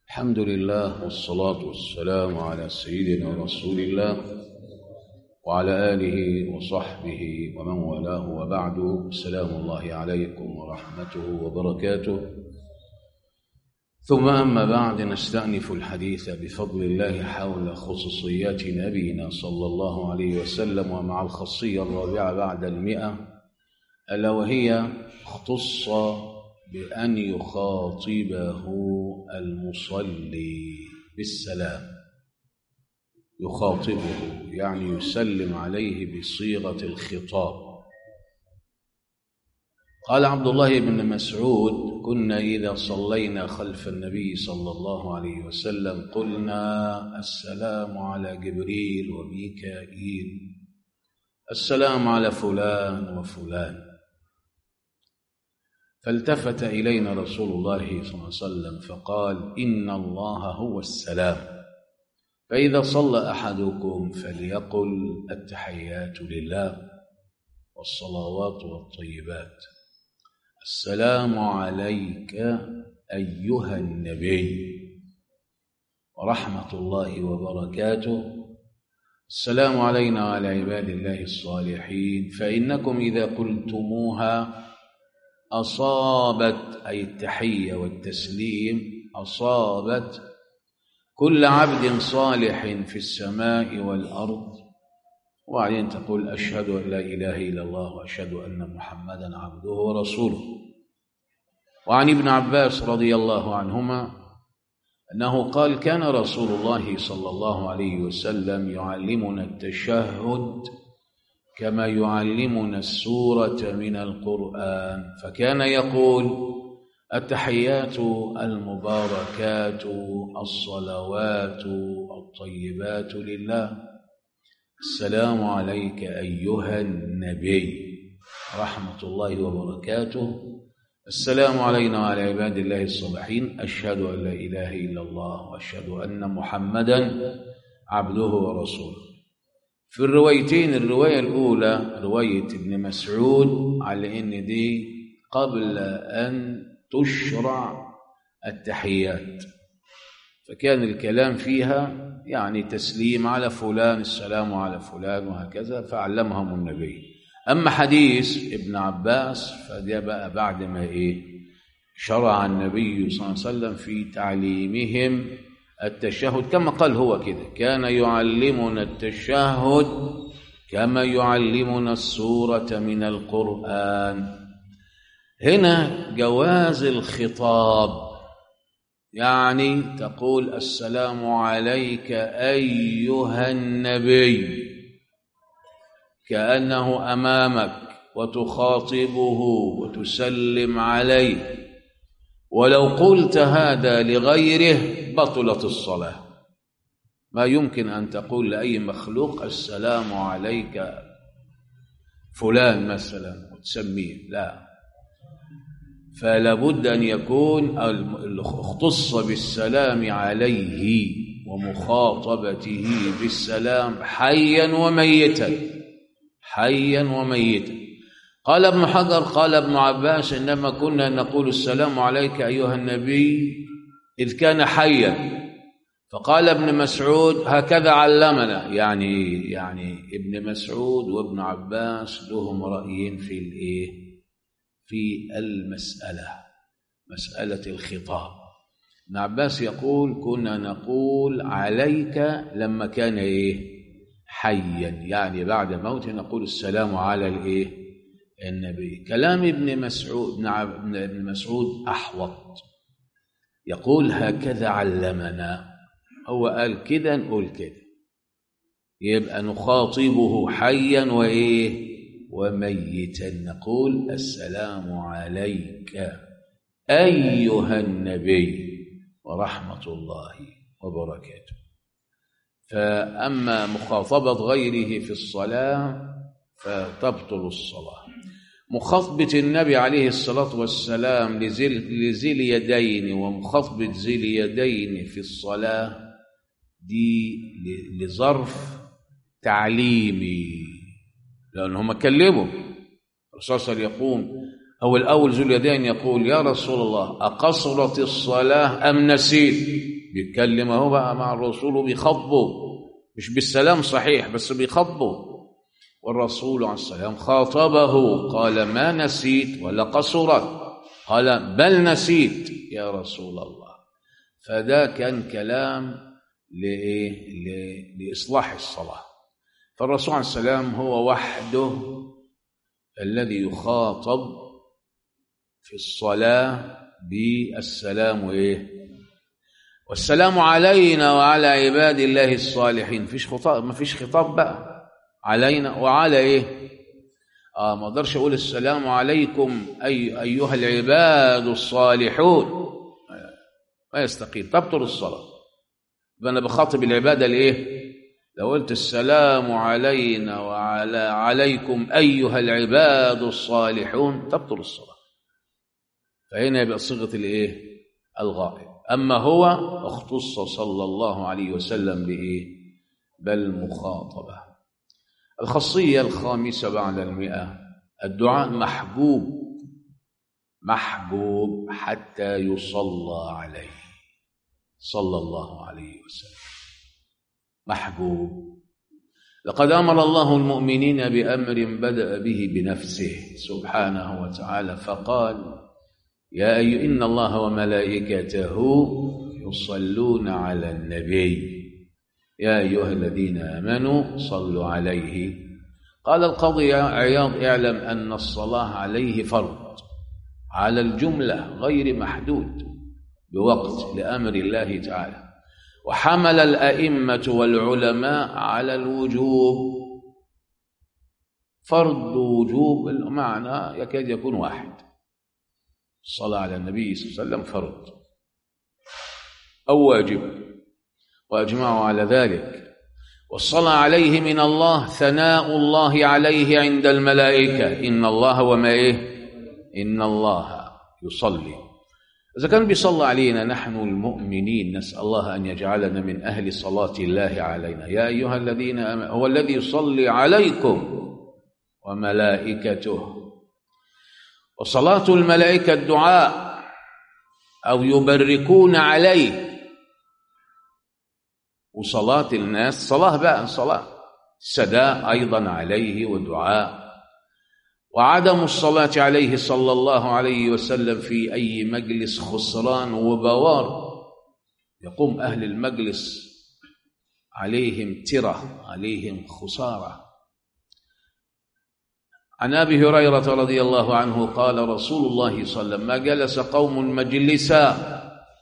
الحمد لله والصلاة والسلام على سيدنا رسول الله وعلى آله وصحبه ومن والاه وبعد السلام الله عليكم ورحمته وبركاته ثم أما بعد نستأنف الحديث بفضل الله حول خصوصيات نبينا صلى الله عليه وسلم ومع الخاصية الرابعة بعد المئة ألا وهي اختص بأن يخاطبه المصلي بالسلام يخاطبه يعني يسلم عليه بصيغة الخطاب قال عبد الله بن مسعود كنا إذا صلينا خلف النبي صلى الله عليه وسلم قلنا السلام على جبريل وميكائيل السلام على فلان وفلان فالتفت إلينا رسول الله صلى الله عليه وسلم فقال إن الله هو السلام فإذا صلى أحدكم فليقل التحيات لله والصلوات والطيبات السلام عليك أيها النبي ورحمة الله وبركاته السلام علينا وعلى عباد الله الصالحين فإنكم إذا قلتموها أصابت أي التحية والتسليم أصابت كل عبد صالح في السماء والأرض وبعدين تقول أشهد أن لا إله إلا الله وأشهد أن محمدا عبده ورسوله وعن ابن عباس رضي الله عنهما أنه قال كان رسول الله صلى الله عليه وسلم يعلمنا التشهد كما يعلمنا السورة من القرآن فكان يقول التحيات المباركات الصلوات الطيبات لله السلام عليك أيها النبي رحمة الله وبركاته السلام علينا وعلى عباد الله الصالحين أشهد أن لا إله إلا الله وأشهد أن محمدا عبده ورسوله في الروايتين الرواية الأولى رواية ابن مسعود على إن دي قبل أن تشرع التحيات فكان الكلام فيها يعني تسليم على فلان السلام على فلان وهكذا فعلمهم النبي أما حديث ابن عباس فده بقى بعد ما إيه شرع النبي صلى الله عليه وسلم في تعليمهم التشهد كما قال هو كده كان يعلمنا التشهد كما يعلمنا السورة من القرآن هنا جواز الخطاب يعني تقول السلام عليك أيها النبي كأنه أمامك وتخاطبه وتسلم عليه ولو قلت هذا لغيره بطلت الصلاة ما يمكن أن تقول لأي مخلوق السلام عليك فلان مثلا وتسميه لا فلا بد أن يكون اختص بالسلام عليه ومخاطبته بالسلام حيا وميتا حيا وميتا قال ابن حجر قال ابن عباس إنما كنا نقول السلام عليك أيها النبي إذ كان حيا فقال ابن مسعود هكذا علمنا يعني يعني ابن مسعود وابن عباس لهم رأيين في الايه في المسألة مسألة الخطاب ابن عباس يقول كنا نقول عليك لما كان ايه حيا يعني بعد موته نقول السلام على الايه النبي كلام ابن مسعود ابن مسعود احوط يقول هكذا علمنا هو قال كده نقول كده يبقى نخاطبه حيا وايه وميتا نقول السلام عليك ايها النبي ورحمه الله وبركاته فاما مخاطبه غيره في الصلاه فتبطل الصلاه مخاطبه النبي عليه الصلاه والسلام لذي اليدين ومخاطبه ذي اليدين في الصلاه دي لظرف تعليمي لأن هم كلموا الرسول صلى الله عليه وسلم يقوم أو الأول ذو اليدين يقول يا رسول الله أقصرت الصلاة أم نسيت بيتكلم اهو بقى مع الرسول وبيخاطبه مش بالسلام صحيح بس بيخاطبه والرسول عليه السلام خاطبه قال ما نسيت ولا قصرت قال بل نسيت يا رسول الله فده كان كلام لإيه؟ ل- لإصلاح الصلاة فالرسول عليه السلام هو وحده الذي يخاطب في الصلاة بالسلام إيه؟ والسلام علينا وعلى عباد الله الصالحين فيش خطاب ما فيش خطاب بقى علينا وعلى ايه اه ما اقدرش اقول السلام عليكم اي ايها العباد الصالحون ما يستقيم تبطل الصلاه يبقى انا بخاطب العباده الايه لو قلت السلام علينا وعلى عليكم ايها العباد الصالحون تبطل الصلاه فهنا يبقى صيغه الايه الغائب اما هو اختص صلى الله عليه وسلم بايه بل مخاطبه الخاصيه الخامسه بعد المئه الدعاء محبوب محبوب حتى يصلى عليه صلى الله عليه وسلم محبوب لقد امر الله المؤمنين بامر بدا به بنفسه سبحانه وتعالى فقال يا أي إن الله وملائكته يصلون على النبي يا أيها الذين آمنوا صلوا عليه قال القاضي عياض اعلم أن الصلاة عليه فرض على الجملة غير محدود بوقت لأمر الله تعالى وحمل الأئمة والعلماء على الوجوب فرض وجوب المعنى يكاد يكون واحد الصلاة على النبي صلى الله عليه وسلم فرض أو واجب وأجمعوا على ذلك والصلاة عليه من الله ثناء الله عليه عند الملائكة إن الله وما إيه إن الله يصلي إذا كان بيصلى علينا نحن المؤمنين نسأل الله أن يجعلنا من أهل صلاة الله علينا يا أيها الذين آمنوا هو الذي يصلي عليكم وملائكته وصلاة الملائكة الدعاء أو يبركون عليه وصلاة الناس صلاة بقى صلاة سداء أيضا عليه ودعاء وعدم الصلاة عليه صلى الله عليه وسلم في أي مجلس خسران وبوار يقوم أهل المجلس عليهم ترة عليهم خساره عن ابي هريره رضي الله عنه قال رسول الله صلى الله عليه وسلم ما جلس قوم مجلسا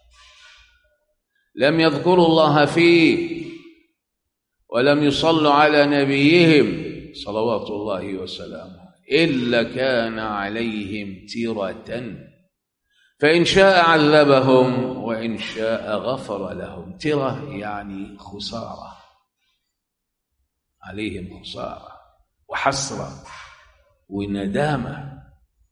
لم يذكروا الله فيه ولم يصلوا على نبيهم صلوات الله وسلامه الا كان عليهم تيره فان شاء عذبهم وان شاء غفر لهم تره يعني خساره عليهم خساره وحسره وندامة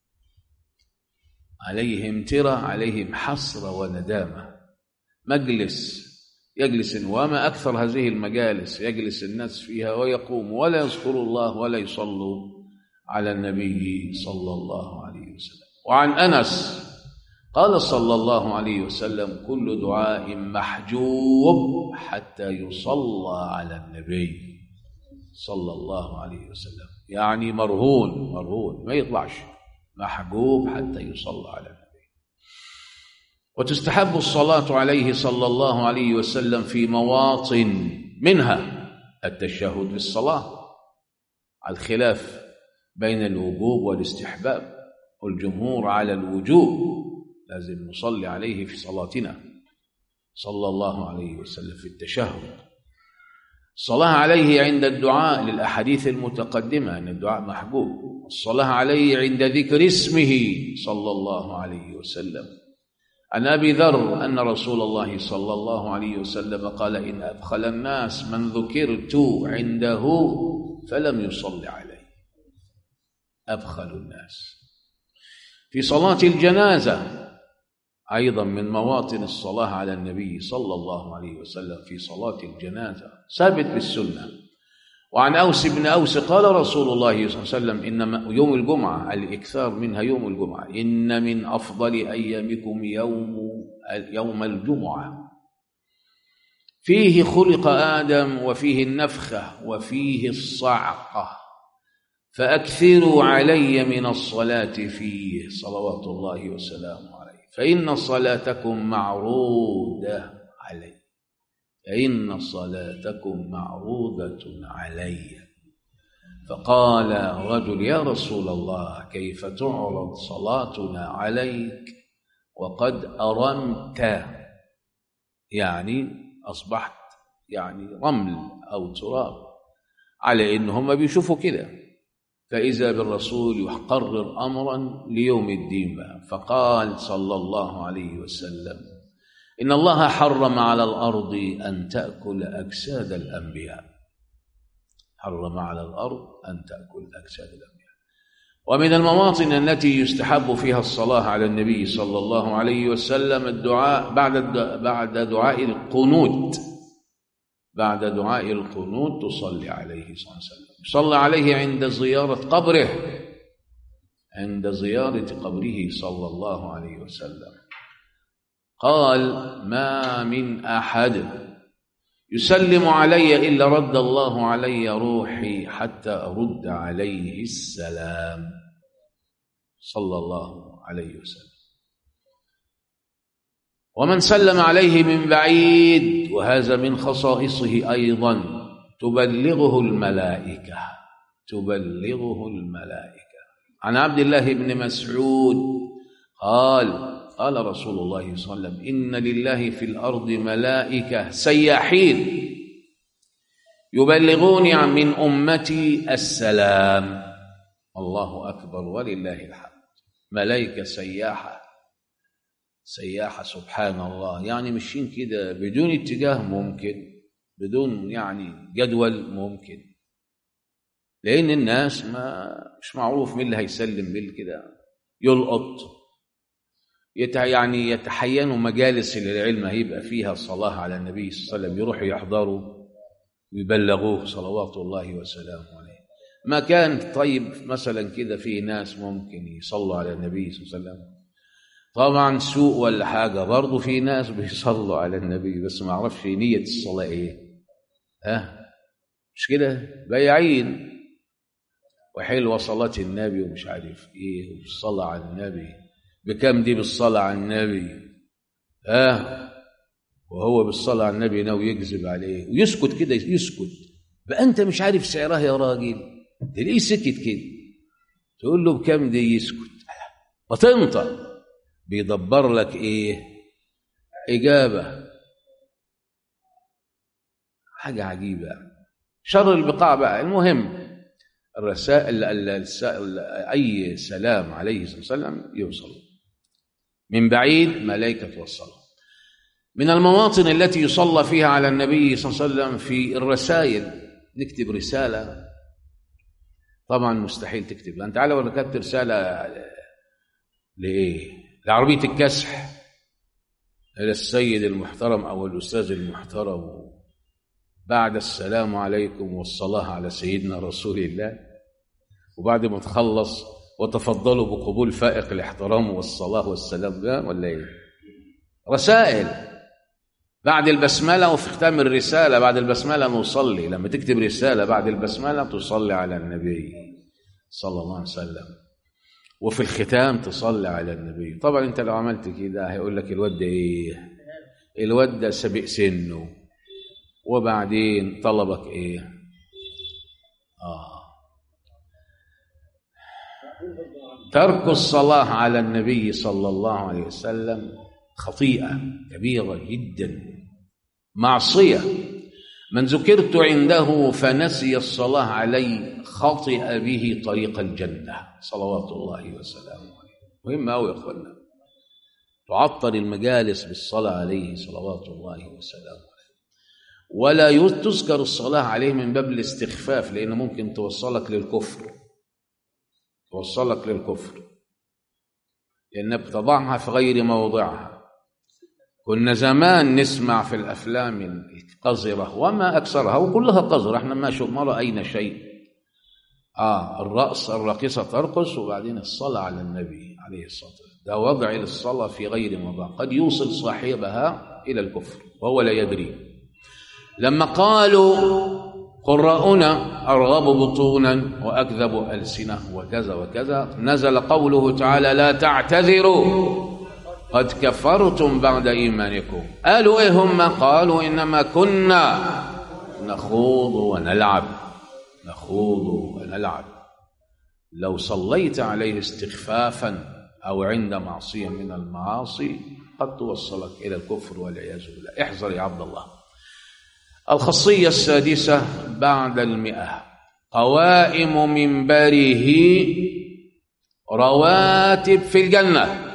عليهم ترى عليهم حسرة وندامة مجلس يجلس وما أكثر هذه المجالس يجلس الناس فيها ويقوم ولا يذكروا الله ولا يصلوا على النبي صلى الله عليه وسلم وعن أنس قال صلى الله عليه وسلم كل دعاء محجوب حتى يصلى على النبي صلى الله عليه وسلم يعني مرهون مرهون ما يطلعش محجوب حتى يصلى على النبي وتستحب الصلاة عليه صلى الله عليه وسلم في مواطن منها التشهد في الصلاة على الخلاف بين الوجوب والاستحباب والجمهور على الوجوب لازم نصلي عليه في صلاتنا صلى الله عليه وسلم في التشهد الصلاة عليه عند الدعاء للأحاديث المتقدمة أن الدعاء محبوب الصلاة عليه عند ذكر اسمه صلى الله عليه وسلم عن أبي ذر أن رسول الله صلى الله عليه وسلم قال إن أبخل الناس من ذكرت عنده فلم يصل عليه أبخل الناس في صلاة الجنازة أيضا من مواطن الصلاة على النبي صلى الله عليه وسلم في صلاة الجنازة ثابت بالسنة وعن أوس بن أوس قال رسول الله صلى الله عليه وسلم إن يوم الجمعة الإكثار منها يوم الجمعة إن من أفضل أيامكم يوم يوم الجمعة فيه خلق آدم وفيه النفخة وفيه الصعقة فأكثروا علي من الصلاة فيه صلوات الله وسلامه عليه فإن صلاتكم معروضة علي فإن صلاتكم معروضة علي فقال رجل يا رسول الله كيف تعرض صلاتنا عليك وقد أرمت يعني أصبحت يعني رمل أو تراب على إن هم بيشوفوا كده فإذا بالرسول يقرر أمرا ليوم الدين بقى فقال صلى الله عليه وسلم إن الله حرم على الأرض أن تأكل أجساد الأنبياء حرم على الأرض أن تأكل أجساد الأنبياء ومن المواطن التي يستحب فيها الصلاة على النبي صلى الله عليه وسلم الدعاء بعد بعد دعاء القنوت بعد دعاء القنوت تصلي عليه صلى الله عليه وسلم يصلى عليه عند زيارة قبره عند زيارة قبره صلى الله عليه وسلم قال ما من أحد يسلم علي إلا رد الله علي روحي حتى أرد عليه السلام صلى الله عليه وسلم ومن سلم عليه من بعيد وهذا من خصائصه أيضا تبلغه الملائكة تبلغه الملائكة عن عبد الله بن مسعود قال قال رسول الله صلى الله عليه وسلم إن لله في الأرض ملائكة سياحين يبلغوني من أمتي السلام الله أكبر ولله الحمد ملائكة سياحة سياحة سبحان الله يعني ماشيين كده بدون اتجاه ممكن بدون يعني جدول ممكن لأن الناس ما مش معروف مين اللي هيسلم مين كده يلقط يت يعني يتحينوا مجالس العلم هيبقى فيها الصلاة على النبي صلى الله عليه وسلم يروحوا يحضروا ويبلغوه صلوات الله وسلامه عليه ما كان طيب مثلا كده في ناس ممكن يصلوا على النبي صلى الله عليه وسلم طبعا سوء ولا حاجة برضه في ناس بيصلوا على النبي بس ما اعرفش نية الصلاة ايه ها مش كده بياعين وحلوة صلاة النبي ومش عارف ايه والصلاة على النبي بكم دي بالصلاة على النبي ها وهو بالصلاة على النبي ناوي يكذب عليه ويسكت كده يسكت بقى انت مش عارف سعرها يا راجل تلاقيه سكت كده تقول له بكم دي يسكت وتنطق بيدبر لك ايه اجابه حاجه عجيبه شر البقاع بقى المهم الرسائل السائل اي سلام عليه الصلاه والسلام يوصل من بعيد ملائكه توصله من المواطن التي يصلى فيها على النبي صلى الله عليه وسلم في الرسائل نكتب رساله طبعا مستحيل تكتب انت تعالى ولا كتبت رساله لايه لعربيه الكسح الى السيد المحترم او الاستاذ المحترم بعد السلام عليكم والصلاه على سيدنا رسول الله وبعد ما تخلص وتفضلوا بقبول فائق الاحترام والصلاه والسلام ده ولا ايه رسائل بعد البسملة وفي ختام الرسالة بعد البسملة نصلي لما تكتب رسالة بعد البسملة تصلي على النبي صلى الله عليه وسلم وفي الختام تصلي على النبي طبعا انت لو عملت كده هيقول لك الواد ده ايه الواد ده سابق سنه وبعدين طلبك ايه اه ترك الصلاة على النبي صلى الله عليه وسلم خطيئة كبيرة جدا معصية من ذكرت عنده فنسي الصلاة علي خطئ به طريق الجنة صلوات الله وسلامه عليه مهم أوي يا أخوانا تعطل المجالس بالصلاة عليه صلوات الله وسلامه عليه ولا تذكر الصلاة عليه من باب الاستخفاف لأن ممكن توصلك للكفر توصلك للكفر لأنك تضعها في غير موضعها كنا زمان نسمع في الافلام القذره وما اكثرها وكلها قذره احنا ما شو ما راينا شيء اه الرأس الراقصه ترقص وبعدين الصلاه على النبي عليه الصلاه والسلام ده وضع للصلاه في غير موضع قد يوصل صاحبها الى الكفر وهو لا يدري لما قالوا قراؤنا أرغب بطونا وأكذب ألسنة وكذا وكذا نزل قوله تعالى لا تعتذروا قد كفرتم بعد إيمانكم قالوا إيه هم قالوا إنما كنا نخوض ونلعب نخوض ونلعب لو صليت عليه استخفافا أو عند معصية من المعاصي قد توصلك إلى الكفر والعياذ بالله احذر يا عبد الله الخاصية السادسة بعد المئة قوائم منبره رواتب في الجنة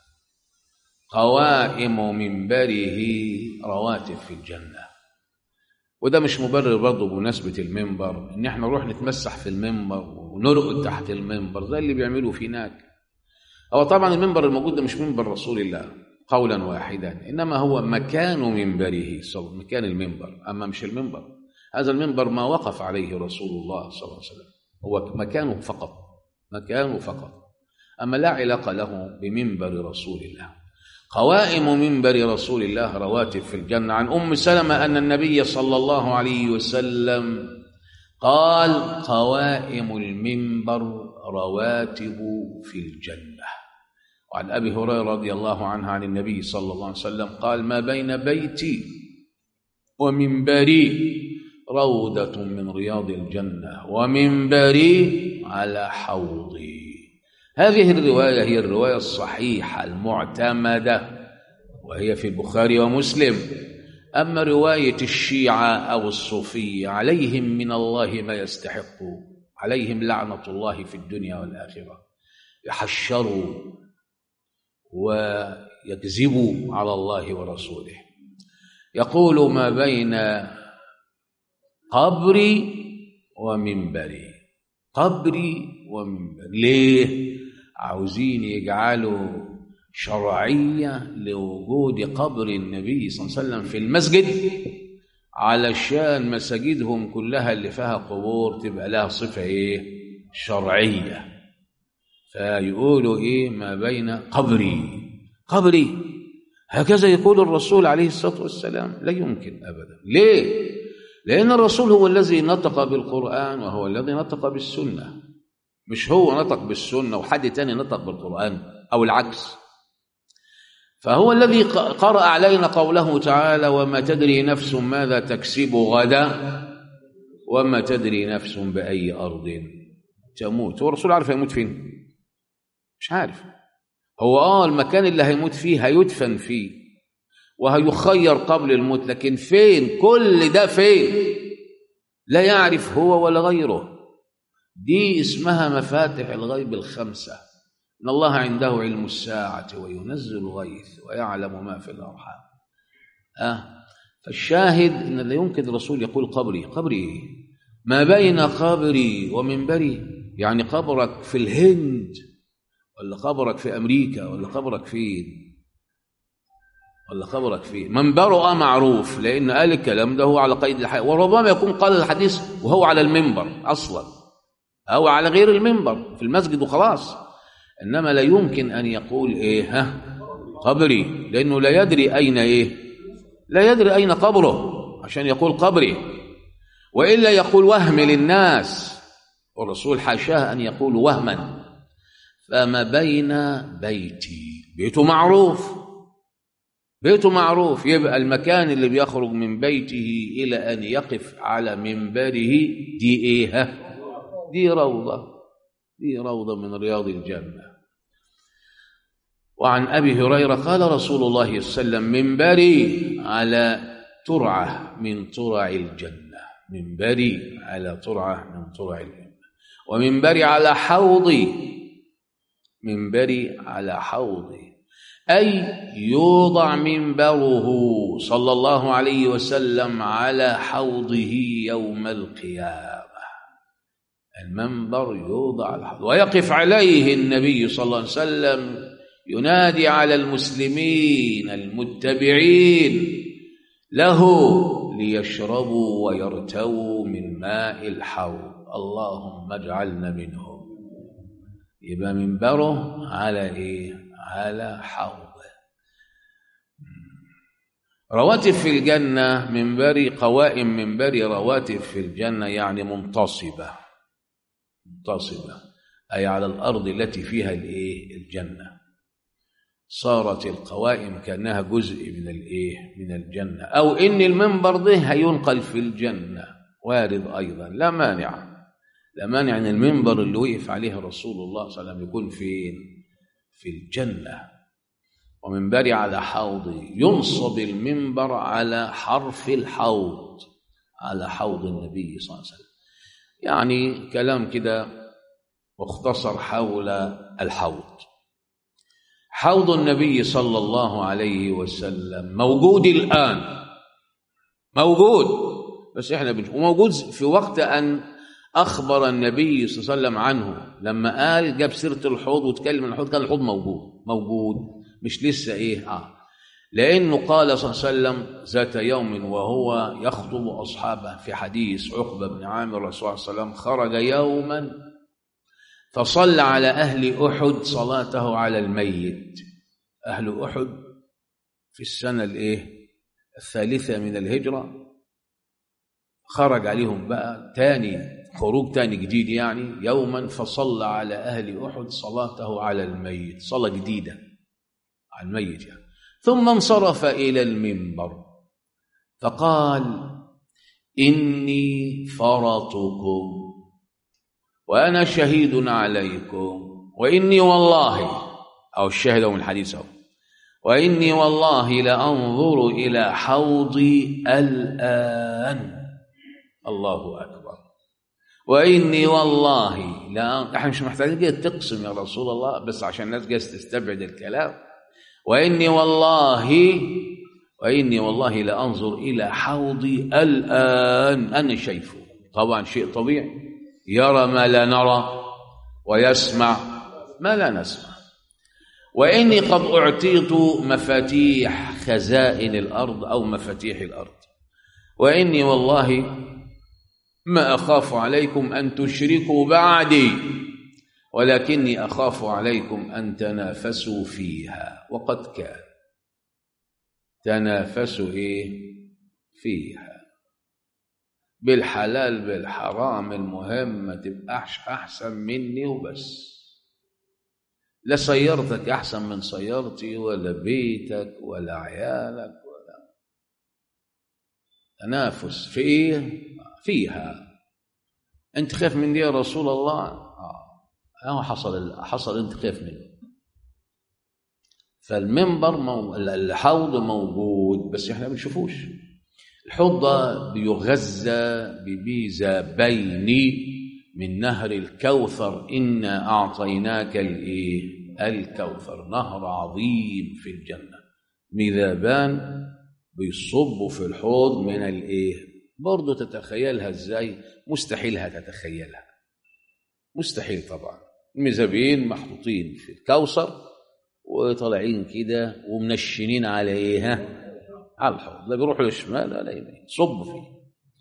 قوائم منبره رواتب في الجنة وده مش مبرر برضه بمناسبة المنبر إن احنا نروح نتمسح في المنبر ونرقد تحت المنبر زي اللي بيعملوا في هناك هو طبعا المنبر الموجود ده مش منبر رسول الله قولا واحدا إنما هو مكان منبره صلى مكان المنبر أما مش المنبر هذا المنبر ما وقف عليه رسول الله صلى الله عليه وسلم هو مكانه فقط مكانه فقط أما لا علاقة له بمنبر رسول الله قوائم منبر رسول الله رواتب في الجنة عن أم سلمة أن النبي صلى الله عليه وسلم قال قوائم المنبر رواتب في الجنة وعن أبي هريرة رضي الله عنه عن النبي صلى الله عليه وسلم قال ما بين بيتي ومنبري روضة من رياض الجنة ومنبري على حوضي هذه الرواية هي الرواية الصحيحة المعتمدة وهي في البخاري ومسلم أما رواية الشيعة أو الصوفية عليهم من الله ما يستحقوا عليهم لعنة الله في الدنيا والآخرة يحشروا ويكذبوا على الله ورسوله يقول ما بين قبري ومنبري قبري ومنبري ليه عاوزين يجعلوا شرعية لوجود قبر النبي صلى الله عليه وسلم في المسجد علشان مساجدهم كلها اللي فيها قبور تبقى لها صفة ايه شرعية فيقولوا ايه ما بين قبري قبري هكذا يقول الرسول عليه الصلاة والسلام لا يمكن أبدا ليه لأن الرسول هو الذي نطق بالقرآن وهو الذي نطق بالسنة مش هو نطق بالسنة وحد تاني نطق بالقرآن أو العكس فهو الذي قرأ علينا قوله تعالى وما تدري نفس ماذا تكسب غدا وما تدري نفس بأي أرض تموت هو الرسول عارف هيموت فين مش عارف هو اه المكان اللي هيموت فيه هيدفن فيه وهيخير قبل الموت لكن فين كل ده فين لا يعرف هو ولا غيره دي اسمها مفاتح الغيب الخمسة إن الله عنده علم الساعة وينزل الغيث ويعلم ما في الأرحام أه فالشاهد إن لا يمكن الرسول يقول قبري قبري إيه؟ ما بين قبري ومنبري يعني قبرك في الهند ولا قبرك في أمريكا ولا قبرك فين ولا قبرك فين منبره آه معروف لأن قال الكلام ده هو على قيد الحياة وربما يكون قال الحديث وهو على المنبر أصلا أو على غير المنبر في المسجد وخلاص إنما لا يمكن أن يقول إيه ها قبري لأنه لا يدري أين إيه لا يدري أين قبره عشان يقول قبري وإلا يقول وهم للناس والرسول حاشاه أن يقول وهما فما بين بيتي بيته معروف بيته معروف يبقى المكان اللي بيخرج من بيته إلى أن يقف على منبره دي إيه ها دي روضة دي روضة من رياض الجنة وعن أبي هريرة قال رسول الله صلى الله عليه وسلم منبري على ترعة من ترع الجنة منبري على ترعة من ترع الجنة ومنبري على حوضي منبري على حوضي أي يوضع منبره صلى الله عليه وسلم على حوضه يوم القيامة المنبر يوضع على الحوض ويقف عليه النبي صلى الله عليه وسلم ينادي على المسلمين المتبعين له ليشربوا ويرتووا من ماء الحوض اللهم اجعلنا منهم يبقى منبره على ايه على حوضه رواتب في الجنة منبري قوائم منبري رواتب في الجنة يعني منتصبة منتصبة أي على الأرض التي فيها الإيه الجنة صارت القوائم كأنها جزء من الإيه من الجنة أو إن المنبر ده هينقل في الجنة وارد أيضا لا مانع لا مانع أن المنبر اللي وقف عليه رسول الله صلى الله عليه وسلم يكون فين في الجنة ومنبري على حوضي ينصب المنبر على حرف الحوض على حوض النبي صلى الله عليه وسلم يعني كلام كده مختصر حول الحوض حوض النبي صلى الله عليه وسلم موجود الآن موجود بس احنا بنشوف وموجود في وقت أن أخبر النبي صلى الله عليه وسلم عنه لما قال جاب سيرة الحوض وتكلم عن الحوض كان الحوض موجود موجود مش لسه إيه آه لأنه قال صلى الله عليه وسلم ذات يوم وهو يخطب أصحابه في حديث عقبة بن عامر الرسول صلى الله عليه وسلم خرج يوما فصلى على أهل أحد صلاته على الميت أهل أحد في السنة الإيه الثالثة من الهجرة خرج عليهم بقى تاني خروج تاني جديد يعني يوما فصلى على أهل أحد صلاته على الميت صلاة جديدة على الميت يعني ثم انصرف إلى المنبر فقال إني فرطكم وأنا شهيد عليكم وإني والله أو الشاهد من الحديث أو وإني والله لأنظر إلى حوضي الآن الله أكبر وإني والله لا احنا مش محتاجين كده تقسم يا رسول الله بس عشان الناس جالسة تستبعد الكلام وإني والله وإني والله لأنظر إلى حوضي الآن أنا شايفه طبعا شيء طبيعي يرى ما لا نرى ويسمع ما لا نسمع وإني قد أعطيت مفاتيح خزائن الأرض أو مفاتيح الأرض وإني والله ما أخاف عليكم أن تشركوا بعدي ولكني أخاف عليكم أن تنافسوا فيها وقد كان تنافسوا إيه فيها بالحلال بالحرام المهم ما تبقاش أحسن مني وبس لا سيارتك أحسن من سيارتي ولا بيتك ولا عيالك ولا تنافس في إيه فيها أنت خايف من دي يا رسول الله آه حصل حصل أنت خايف منه فالمنبر مو... الحوض موجود بس احنا ما بنشوفوش الحوض ده بيغذى بميزابين من نهر الكوثر إنا أعطيناك الإيه الكوثر نهر عظيم في الجنة ميزابان بيصبوا في الحوض من الإيه برضه تتخيلها إزاي مستحيل هتتخيلها مستحيل طبعا الميزابين محطوطين في الكوثر وطالعين كده ومنشنين على ايه ها على الحوض لا بيروحوا للشمال ولا يمين صب فيه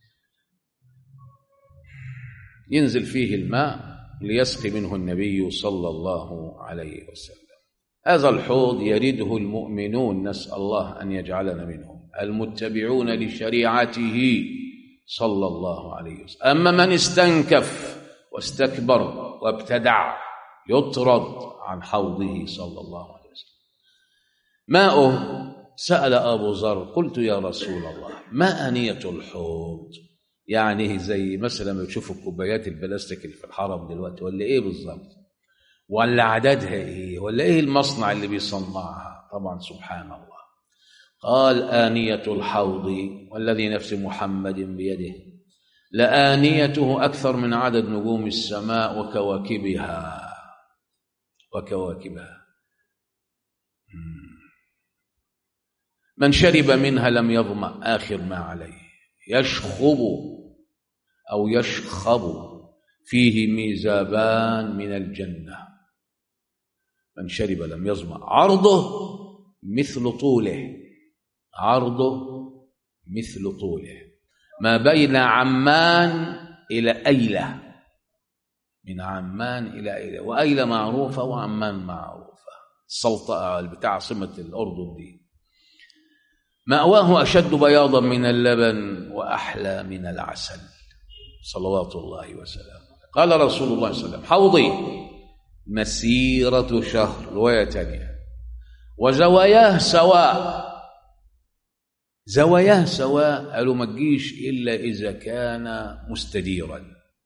ينزل فيه الماء ليسقي منه النبي صلى الله عليه وسلم هذا الحوض يرده المؤمنون نسأل الله أن يجعلنا منهم المتبعون لشريعته صلى الله عليه وسلم أما من استنكف واستكبر وابتدع يطرد عن حوضه صلى الله عليه وسلم ماؤه سأل أبو ذر قلت يا رسول الله ما أنية الحوض يعني زي مثلا ما بتشوفوا الكوبايات البلاستيك اللي في الحرم دلوقتي ولا ايه بالظبط ولا عددها ايه ولا ايه المصنع اللي بيصنعها طبعا سبحان الله قال آنية الحوض والذي نفس محمد بيده لآنيته أكثر من عدد نجوم السماء وكواكبها وكواكبها من شرب منها لم يظمأ آخر ما عليه يشخب أو يشخب فيه ميزابان من الجنة من شرب لم يظمأ عرضه مثل طوله عرضه مثل طوله ما بين عمان إلى أيلة من عمان إلى أيلة وأيلة معروفة وعمان معروفة السلطة بتاع عاصمة الأردن دي مأواه أشد بياضا من اللبن وأحلى من العسل صلوات الله وسلامه قال رسول الله صلى الله عليه وسلم حوضي مسيرة شهر رواية ثانية وزواياه سواء زواياه سواء قالوا ما تجيش إلا إذا كان مستديرا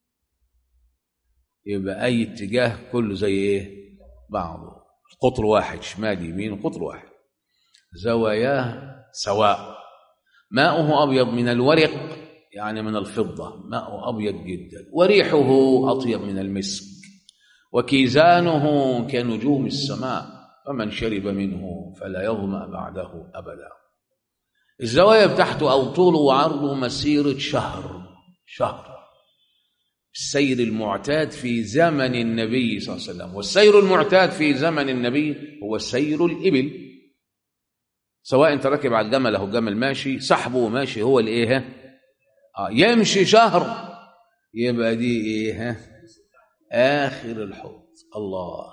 يبقى أي اتجاه كله زي إيه بعضه قطر واحد شمال يمين قطر واحد زواياه سواء ماؤه أبيض من الورق يعني من الفضة ماؤه أبيض جدا وريحه أطيب من المسك وكيزانه كنجوم السماء فمن شرب منه فلا يظمأ بعده أبدا الزوايا بتاعته أو طوله وعرضه مسيرة شهر شهر السير المعتاد في زمن النبي صلى الله عليه وسلم والسير المعتاد في زمن النبي هو سير الإبل سواء انت راكب على الجمل اهو الجمل ماشي صاحبه ماشي هو الايه اه يمشي شهر يبقى دي ايه اخر الحوض الله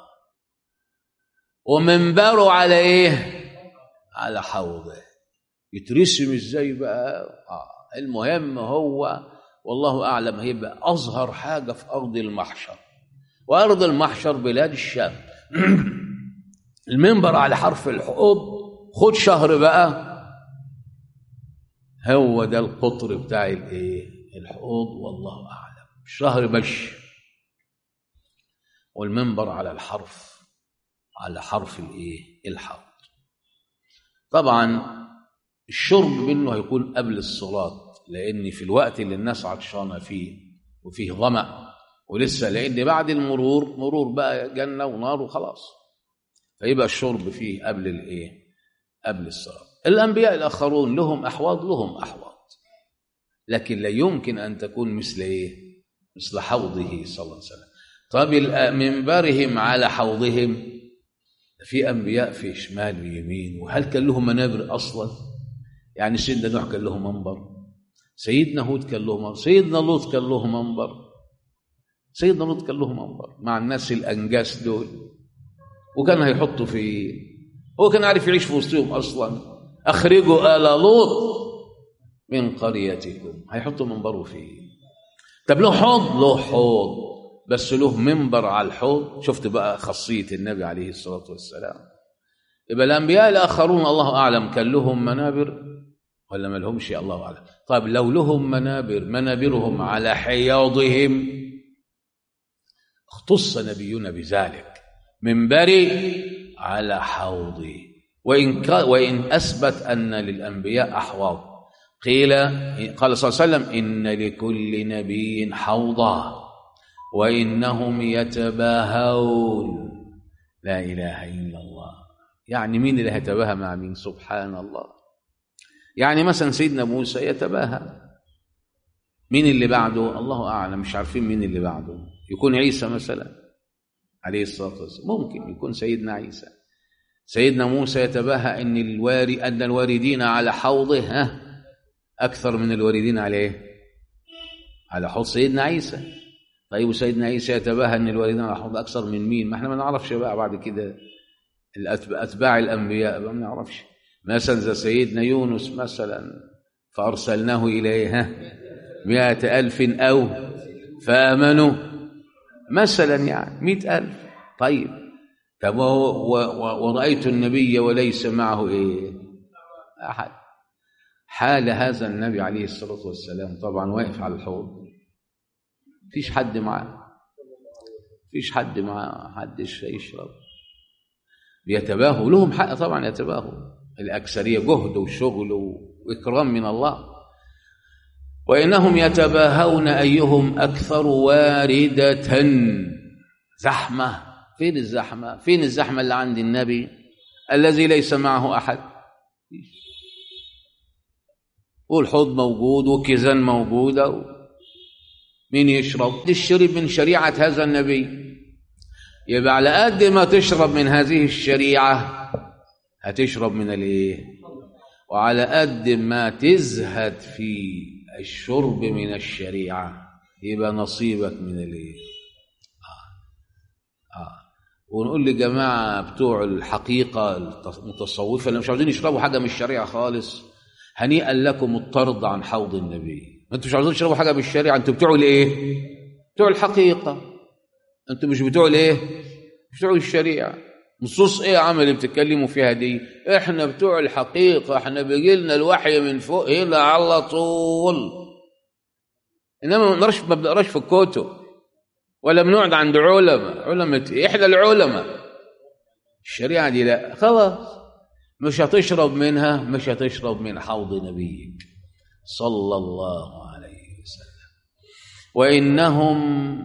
ومنبره على ايه على حوضه يترسم ازاي بقى آه. المهم هو والله اعلم هيبقى اظهر حاجه في ارض المحشر وارض المحشر بلاد الشام المنبر على حرف الحوض خد شهر بقى هو ده القطر بتاع الايه الحوض والله اعلم الشهر مشي والمنبر على الحرف على حرف الايه الحوض طبعا الشرب منه هيكون قبل الصلاه لان في الوقت اللي الناس عطشانه فيه وفيه ظمأ ولسه لان بعد المرور مرور بقى جنه ونار وخلاص فيبقى الشرب فيه قبل الايه قبل الصلاه الانبياء الاخرون لهم احواض لهم احواض لكن لا يمكن ان تكون مثل ايه مثل حوضه صلى الله عليه وسلم طب منبرهم على حوضهم في انبياء في شمال ويمين وهل كان لهم منابر اصلا يعني سيدنا نوح كان له منبر سيدنا هود كان له منبر سيدنا لوط كان له منبر سيدنا لوط كان له منبر مع الناس الانجاس دول وكان هيحطوا في هو كان عارف يعيش في وسطهم اصلا اخرجوا ال لوط من قريتكم هيحطوا منبره فيه طب له حوض له حوض بس له منبر على الحوض شفت بقى خاصيه النبي عليه الصلاه والسلام يبقى الانبياء الاخرون الله اعلم كان لهم منابر ولا ما لهمش الله اعلم طيب لو لهم منابر منابرهم على حياضهم اختص نبينا بذلك منبري على حوضي وإن, وإن أثبت أن للأنبياء أحواض قيل قال صلى الله عليه وسلم إن لكل نبي حوضا وإنهم يتباهون لا إله إلا الله يعني مين اللي هيتباهى مع مين سبحان الله يعني مثلا سيدنا موسى يتباهى مين اللي بعده الله أعلم مش عارفين مين اللي بعده يكون عيسى مثلا عليه الصلاة والسلام ممكن يكون سيدنا عيسى سيدنا موسى يتباهى ان الواري ان الواردين على حوضه ها اكثر من الواردين عليه على حوض سيدنا عيسى طيب وسيدنا عيسى يتباهى ان الواردين على حوض اكثر من مين ما احنا ما نعرفش بقى بعد كده اتباع الانبياء ما نعرفش مثلا زي سيدنا يونس مثلا فارسلناه اليه ها مئة ألف أو فآمنوا مثلا يعني مئة ألف طيب طب ورأيت النبي وليس معه إيه أحد حال هذا النبي عليه الصلاة والسلام طبعا واقف على الحوض فيش حد معاه فيش حد معاه حدش يشرب بيتباهوا لهم حق طبعا يتباهوا الأكثرية جهد وشغل وإكرام من الله وإنهم يتباهون أيهم أكثر واردة زحمة فين الزحمة فين الزحمة اللي عند النبي الذي ليس معه أحد والحوض موجود وكيزان موجودة مين يشرب الشرب من شريعة هذا النبي يبقى على قد ما تشرب من هذه الشريعة هتشرب من الايه وعلى قد ما تزهد في الشرب من الشريعة يبقى نصيبك من الايه آه. آه. ونقول لجماعة بتوع الحقيقة المتصوفة اللي مش عاوزين يشربوا حاجة من الشريعة خالص هنيئا لكم الطرد عن حوض النبي انتوا مش عاوزين تشربوا حاجه بالشريعه انتوا بتوع الايه بتوع الحقيقه انتوا مش بتوع الايه مش بتوع الشريعه نصوص ايه يا عم اللي بتتكلموا فيها دي احنا بتوع الحقيقه احنا بيجي لنا الوحي من فوق هنا على طول انما ما بنقراش ما بنقراش في الكتب ولا بنقعد عند علماء علماء إيه؟ احنا العلماء الشريعه دي لا خلاص مش هتشرب منها مش هتشرب من حوض نبيك صلى الله عليه وسلم وانهم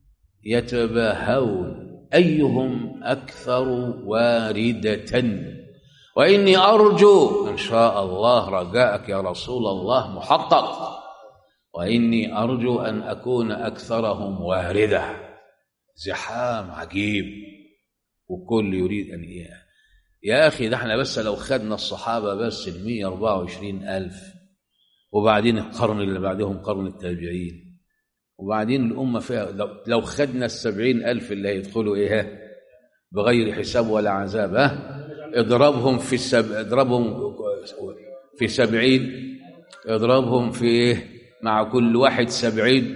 يتباهون ايهم اكثر وارده واني ارجو ان شاء الله رجاءك يا رسول الله محقق واني ارجو ان اكون اكثرهم وارده زحام عجيب وكل يريد ان إياه. يا اخي ده احنا بس لو خدنا الصحابه بس ال 124 الف وبعدين القرن اللي بعدهم قرن التابعين وبعدين الامه فيها لو, لو خدنا السبعين الف اللي هيدخلوا ايه بغير حساب ولا عذاب ها اضربهم في السب... اضربهم في سبعين اضربهم في ايه مع كل واحد سبعين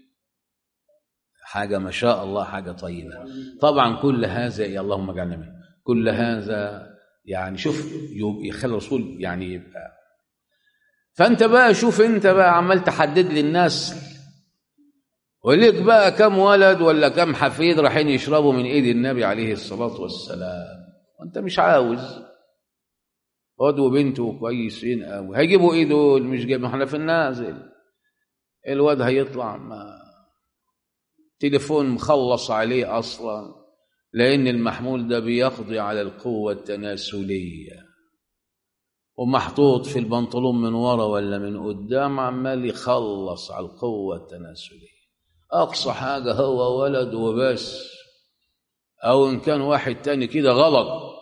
حاجة ما شاء الله حاجة طيبة طبعا كل هذا يا اللهم اجعلنا منه كل هذا يعني شوف يخلي الرسول يعني يبقى فانت بقى شوف انت بقى عمال تحدد للناس وليك بقى كم ولد ولا كم حفيد رايحين يشربوا من ايد النبي عليه الصلاه والسلام وانت مش عاوز واد وبنته كويسين قوي هيجيبوا ايه دول مش جايبين احنا في النازل الواد هيطلع ما تليفون مخلص عليه اصلا لان المحمول ده بيقضي على القوه التناسليه ومحطوط في البنطلون من ورا ولا من قدام عمال يخلص على القوه التناسليه اقصى حاجه هو ولد وبس او ان كان واحد تاني كده غلط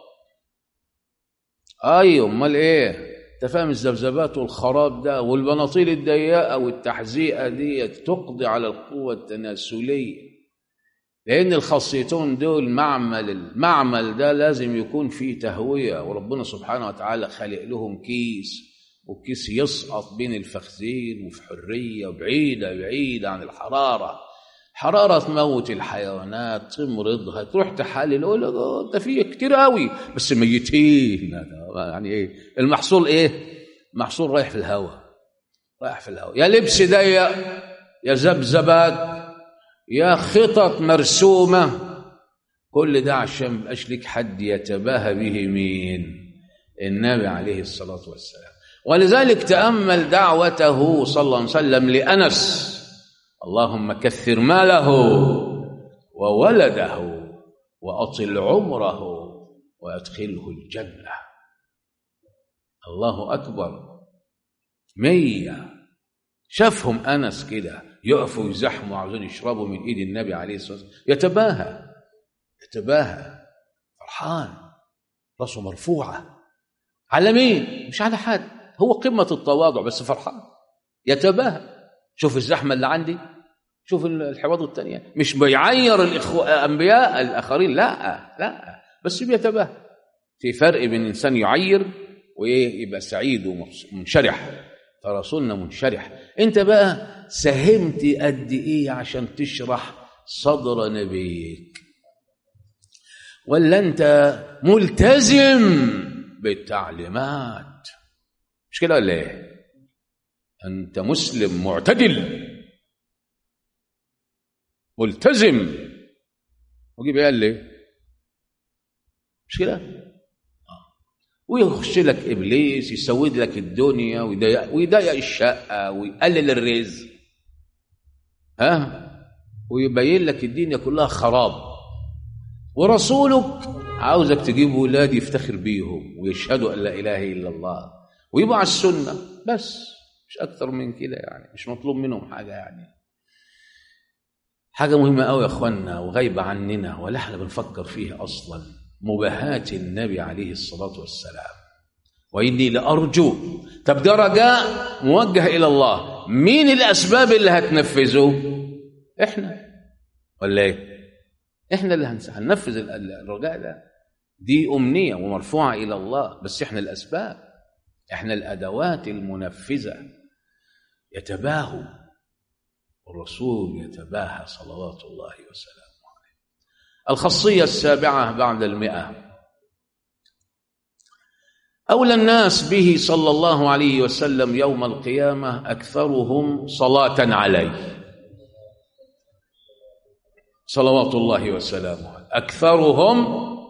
ايوه امال ايه انت فاهم الذبذبات والخراب ده والبناطيل الضيقه والتحزيقه دي تقضي على القوه التناسليه لان الخاصيتون دول معمل المعمل ده لازم يكون فيه تهويه وربنا سبحانه وتعالى خالق لهم كيس والكيس يسقط بين الفخذين وفي حريه وبعيده بعيده عن الحراره حرارة تموت الحيوانات تمرضها تروح تحلل يقول انت فيه كتير قوي بس ميتين يعني ايه المحصول ايه محصول رايح في الهواء رايح في الهواء يا لبس ضيق يا ذبذبات يا خطط مرسومة كل ده عشان مبقاش ليك حد يتباهى به مين النبي عليه الصلاة والسلام ولذلك تأمل دعوته صلى الله عليه وسلم لأنس اللهم كثر ماله وولده وأطل عمره وأدخله الجنة الله أكبر مية شافهم أنس كده يقفوا يزحموا عاوزين يشربوا من إيد النبي عليه الصلاة والسلام يتباهى يتباهى فرحان راسه مرفوعة على مين؟ مش على حد هو قمة التواضع بس فرحان يتباهى شوف الزحمة اللي عندي شوف الحوض الثانية مش بيعير الأنبياء الآخرين لا لا بس بيتباهى في فرق بين إنسان يعير ويبقى سعيد ومنشرح فرسولنا منشرح انت بقى ساهمت قد ايه عشان تشرح صدر نبيك ولا انت ملتزم بالتعليمات مش كده ولا ايه انت مسلم معتدل ملتزم وجيب قال لي مش كده ويخش لك ابليس يسود لك الدنيا ويضيق ويضيق الشقه ويقلل الرزق ها ويبين لك الدنيا كلها خراب ورسولك عاوزك تجيب ولاد يفتخر بيهم ويشهدوا ان لا اله الا الله ويبقوا على السنه بس مش اكتر من كده يعني مش مطلوب منهم حاجه يعني حاجه مهمه قوي يا اخوانا وغايبه عننا ولا احنا بنفكر فيها اصلا مباهات النبي عليه الصلاة والسلام وإني لأرجو طب ده رجاء موجه إلى الله مين الأسباب اللي هتنفذه إحنا ولا إيه إحنا اللي هننفذ الرجاء ده دي أمنية ومرفوعة إلى الله بس إحنا الأسباب احنا الادوات المنفذه يتباهوا الرسول يتباهى صلوات الله وسلامه عليه الخاصيه السابعه بعد المئه أولى الناس به صلى الله عليه وسلم يوم القيامة أكثرهم صلاة عليه صلوات الله وسلامه عليه أكثرهم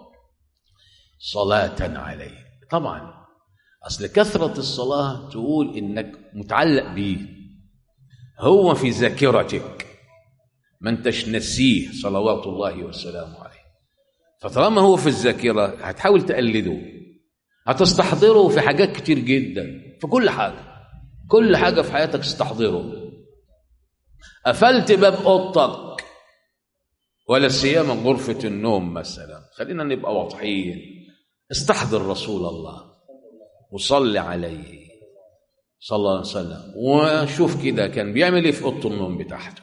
صلاة عليه طبعا أصل كثرة الصلاة تقول إنك متعلق بيه هو في ذاكرتك ما انتش نسيه صلوات الله وسلامه عليه فطالما هو في الذاكرة هتحاول تقلده هتستحضره في حاجات كتير جدا في كل حاجة كل حاجة في حياتك استحضره قفلت باب أوضتك ولا سيما غرفة النوم مثلا خلينا نبقى واضحين استحضر رسول الله وصلي عليه صلى الله عليه وسلم وشوف كده كان بيعمل ايه في اوضه النوم بتاعته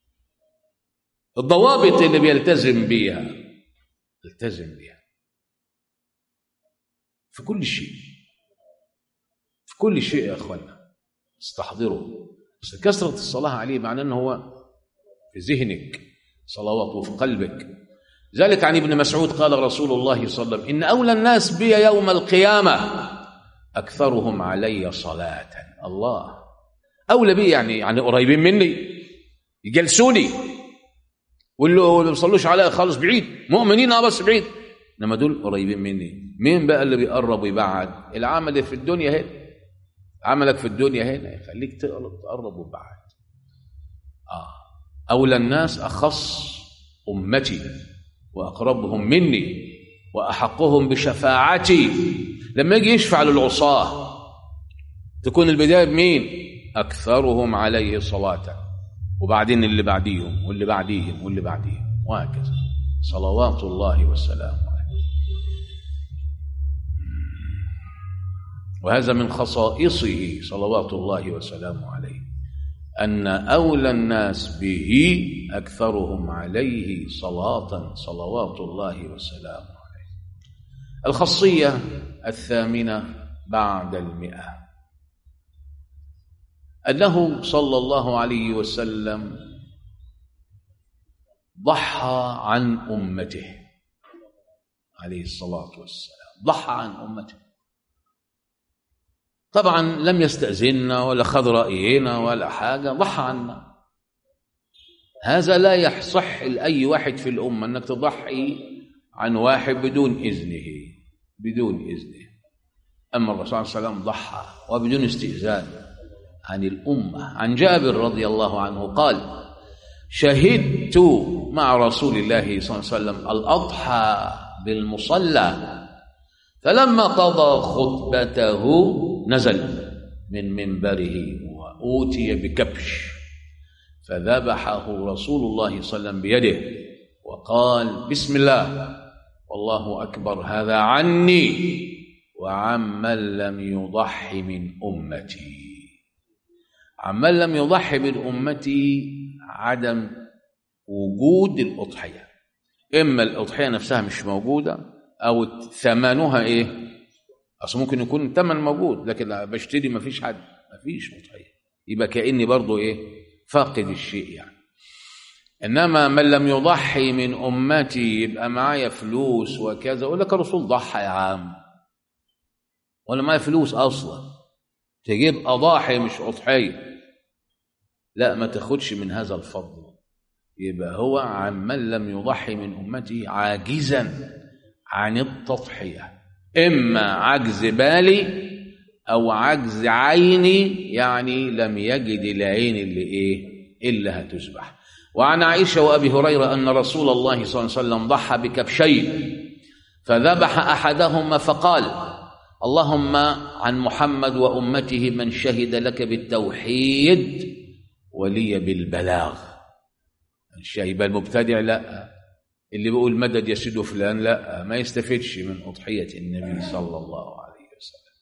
الضوابط اللي بيلتزم بيها التزم بيها في كل شيء في كل شيء يا اخوانا استحضره بس كثرة الصلاة عليه معناه ان هو في ذهنك صلواته في قلبك ذلك عن ابن مسعود قال رسول الله صلى الله عليه وسلم إن أولى الناس بي يوم القيامة أكثرهم علي صلاة الله أولى بي يعني يعني قريبين مني يجلسوني واللي ما بيصلوش عليا خالص بعيد مؤمنين اه بس بعيد انما دول قريبين مني مين بقى اللي بيقرب ويبعد العمل في الدنيا هنا عملك في الدنيا هنا يخليك تقرب وتبعد اه اولى الناس اخص امتي واقربهم مني واحقهم بشفاعتي لما يجي يشفع للعصاه تكون البدايه بمين اكثرهم عليه صلاه وبعدين اللي بعديهم واللي بعديهم واللي بعديهم وهكذا صلوات الله وسلامه عليه وهذا من خصائصه صلوات الله وسلامه عليه أن أولى الناس به أكثرهم عليه صلاة صلوات الله وسلامه عليه الخاصية الثامنة بعد المئة أنه صلى الله عليه وسلم ضحى عن أمته عليه الصلاة والسلام ضحى عن أمته طبعا لم يستأذننا ولا خذ رأينا ولا حاجة ضحى عنا هذا لا يصح لأي واحد في الأمة أنك تضحي عن واحد بدون إذنه بدون إذنه أما الرسول صلى الله عليه وسلم ضحى وبدون استئذان عن الأمة عن جابر رضي الله عنه قال شهدت مع رسول الله صلى الله عليه وسلم الأضحى بالمصلى فلما قضى خطبته نزل من منبره وأوتي بكبش فذبحه رسول الله صلى الله عليه وسلم بيده وقال بسم الله والله أكبر هذا عني وعمن لم يضح من أمتي عمن لم يضحي من أمتي عدم وجود الأضحية إما الأضحية نفسها مش موجودة أو ثمنها إيه أصل ممكن يكون الثمن موجود لكن بشتري ما فيش حد ما فيش أضحية يبقى كأني برضو إيه فاقد الشيء يعني إنما من لم يضحي من أمتي يبقى معايا فلوس وكذا أقول لك الرسول ضحى يا عم ولا معايا فلوس أصلا تجيب أضاحي مش أضحية لا ما تاخدش من هذا الفضل يبقى هو عمن لم يضحي من أمته عاجزا عن التضحية إما عجز بالي أو عجز عيني يعني لم يجد العين اللي إيه إلا هتذبح وعن عائشة وأبي هريرة أن رسول الله صلى الله عليه وسلم ضحى بكبشين فذبح أحدهما فقال اللهم عن محمد وأمته من شهد لك بالتوحيد ولي بالبلاغ الشيب المبتدع لا اللي بيقول مدد يا سيد فلان لا ما يستفدش من أضحية النبي صلى الله عليه وسلم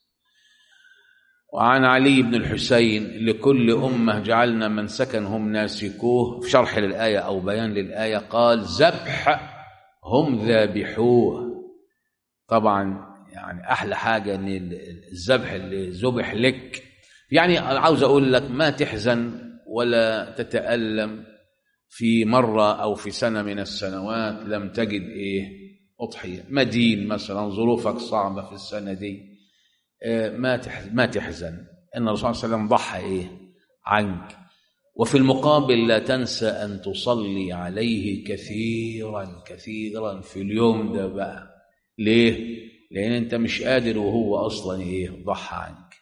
وعن علي بن الحسين لكل أمة جعلنا من سكنهم ناسكوه في شرح للآية أو بيان للآية قال ذبح هم ذابحوه طبعا يعني احلى حاجه ان الذبح اللي ذبح لك يعني عاوز اقول لك ما تحزن ولا تتالم في مره او في سنه من السنوات لم تجد ايه اضحيه مدين مثلا ظروفك صعبه في السنه دي ما ما تحزن ان الرسول صلى الله عليه وسلم ضحى ايه عنك وفي المقابل لا تنسى ان تصلي عليه كثيرا كثيرا في اليوم ده بقى ليه لان انت مش قادر وهو اصلا ايه ضحى عنك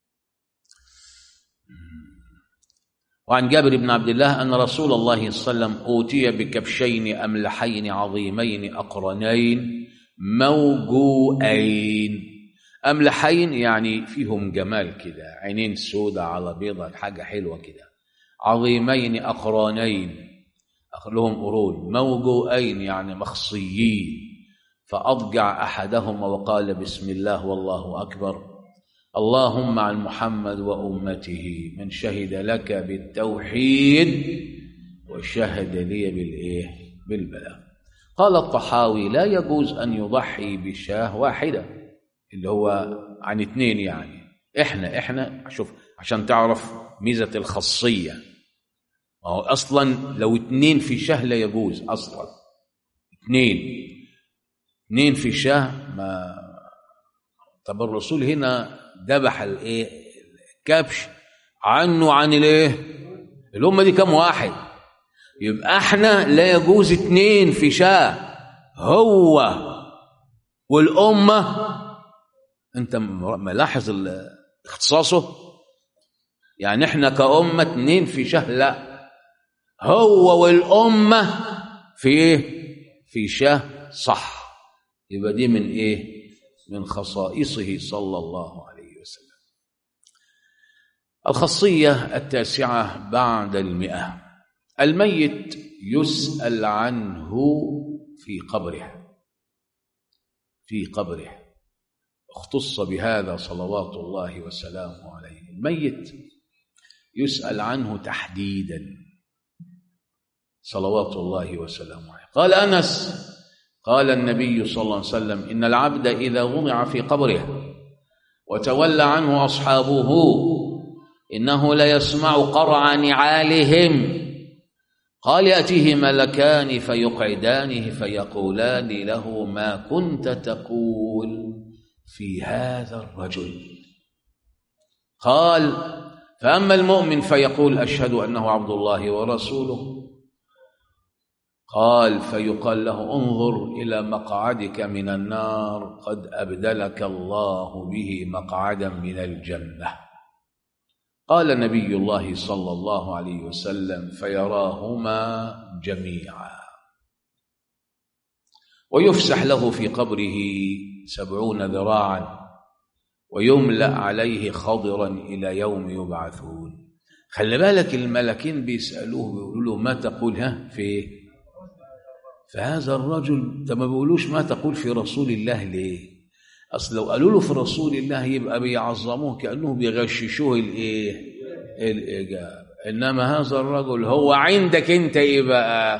وعن جابر بن عبد الله ان رسول الله صلى الله عليه وسلم اوتي بكبشين املحين عظيمين اقرنين موجوئين املحين يعني فيهم جمال كده عينين سودة على بيضة حاجه حلوه كده عظيمين اقرانين لهم قرون موجوئين يعني مخصيين فاضجع احدهما وقال بسم الله والله اكبر اللهم عن محمد وامته من شهد لك بالتوحيد وشهد لي بالايه بالبلاغ قال الطحاوي لا يجوز ان يضحي بشاه واحده اللي هو عن اثنين يعني احنا احنا شوف عشان تعرف ميزه الخاصيه ما هو اصلا لو اثنين في شاه لا يجوز اصلا اثنين اثنين في شاه ما طب الرسول هنا ذبح الايه الكبش عنه عن الايه الامه دي كم واحد يبقى احنا لا يجوز اتنين في شاه هو والامه انت ملاحظ اختصاصه يعني احنا كأمة اتنين في شاه لا هو والأمة في ايه في شاه صح يبقى دي من ايه من خصائصه صلى الله عليه وسلم الخاصية التاسعة بعد المئة الميت يسأل عنه في قبره في قبره اختص بهذا صلوات الله وسلامه عليه الميت يسأل عنه تحديدا صلوات الله وسلامه عليه قال أنس قال النبي صلى الله عليه وسلم إن العبد إذا وضع في قبره وتولى عنه أصحابه إنه ليسمع قرع نعالهم قال يأتيه ملكان فيقعدانه فيقولان له ما كنت تقول في هذا الرجل قال فأما المؤمن فيقول أشهد أنه عبد الله ورسوله قال فيقال له انظر إلى مقعدك من النار قد أبدلك الله به مقعدا من الجنة قال نبي الله صلى الله عليه وسلم فيراهما جميعا ويفسح له في قبره سبعون ذراعا ويملأ عليه خضرا إلى يوم يبعثون خلي بالك الملكين بيسألوه بيقولوا له ما تقول ها في فهذا الرجل ده ما بيقولوش ما تقول في رسول الله ليه اصل لو قالوا له في رسول الله يبقى بيعظموه كانه بيغششوه الايه الاجابه انما هذا الرجل هو عندك انت ايه بقى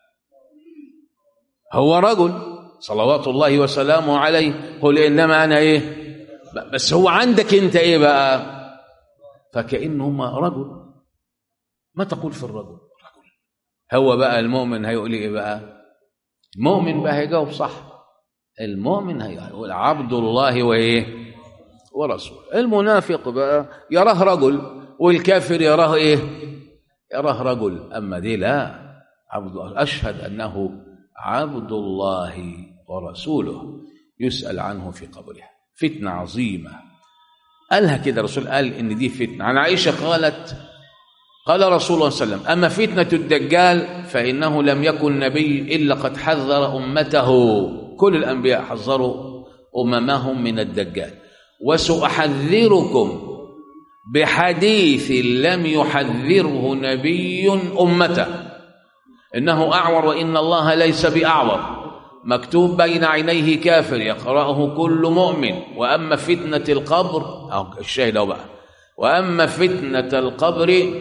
هو رجل صلوات الله وسلامه عليه قل انما انا ايه بس هو عندك انت ايه بقى فكانهما رجل ما تقول في الرجل رجل هو بقى المؤمن هيقول ايه بقى المؤمن بقى هيجاوب صح المؤمن هيقول عبد الله وايه ورسوله المنافق بقى يراه رجل والكافر يراه ايه يراه رجل اما دي لا عبد اشهد انه عبد الله ورسوله يسال عنه في قبره فتنه عظيمه قالها كده الرسول قال ان دي فتنه عن عائشه قالت قال رسول الله صلى الله عليه وسلم اما فتنه الدجال فانه لم يكن نبي الا قد حذر امته كل الانبياء حذروا اممهم من الدجال وساحذركم بحديث لم يحذره نبي امته انه اعور وان الله ليس باعور مكتوب بين عينيه كافر يقراه كل مؤمن واما فتنه القبر أو الشاهد أو بقى واما فتنه القبر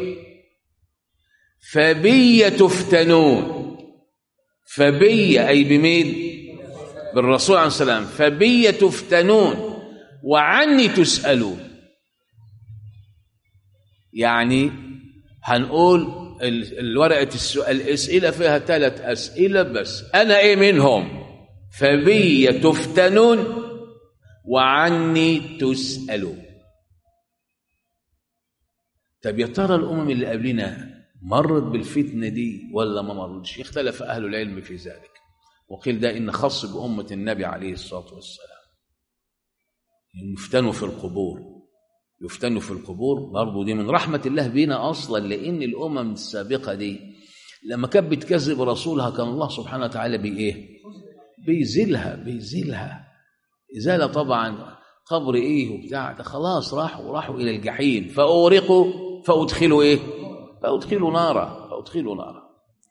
فبي تفتنون فبي اي بمين بالرسول عليه السلام فبي تفتنون وعني تسألون يعني هنقول ال- الورقة السؤال الأسئلة فيها ثلاث أسئلة بس أنا إيه منهم فبي تفتنون وعني تسألون طب يا ترى الأمم اللي قبلنا مرت بالفتنة دي ولا ما مرتش اختلف أهل العلم في ذلك وقيل ده إن خاص بأمة النبي عليه الصلاة والسلام يفتنوا في القبور يفتنوا في القبور برضه دي من رحمة الله بينا أصلا لأن الأمم السابقة دي لما كانت بتكذب رسولها كان الله سبحانه وتعالى بإيه؟ بيزيلها بيزيلها إزالة طبعا قبر إيه وبتاع ده خلاص راحوا راحوا إلى الجحيم فأورقوا فأدخلوا إيه؟ فأدخلوا نارا فأدخلوا نارا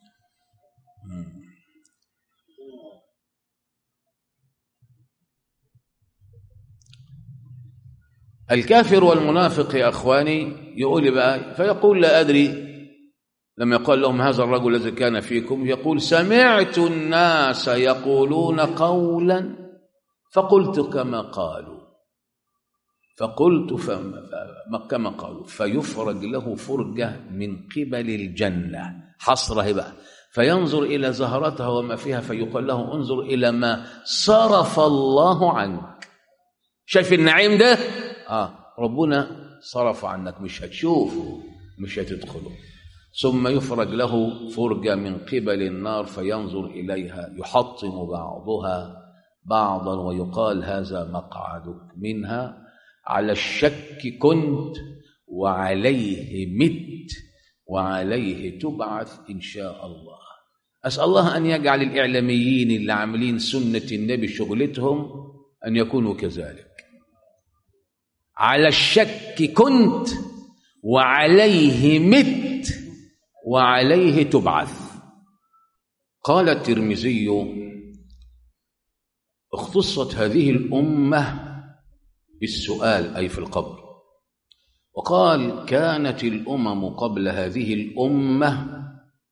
الكافر والمنافق يا اخواني يقول لي بقى فيقول لا ادري لما يقول لهم هذا الرجل الذي كان فيكم يقول سمعت الناس يقولون قولا فقلت كما قالوا فقلت فما فما- كما قالوا فيفرج له فرجه من قبل الجنه حصره بقى فينظر الى زهرتها وما فيها فيقال له انظر الى ما صرف الله عنك شايف النعيم ده اه ربنا صرف عنك مش هتشوفه مش هتدخله ثم يفرج له فرجة من قبل النار فينظر إليها يحطم بعضها بعضا ويقال هذا مقعدك منها على الشك كنت وعليه مت وعليه تبعث إن شاء الله أسأل الله أن يجعل الإعلاميين اللي عاملين سنة النبي شغلتهم أن يكونوا كذلك على الشك كنت وعليه مت وعليه تبعث قال الترمذي اختصت هذه الامه بالسؤال اي في القبر وقال كانت الامم قبل هذه الامه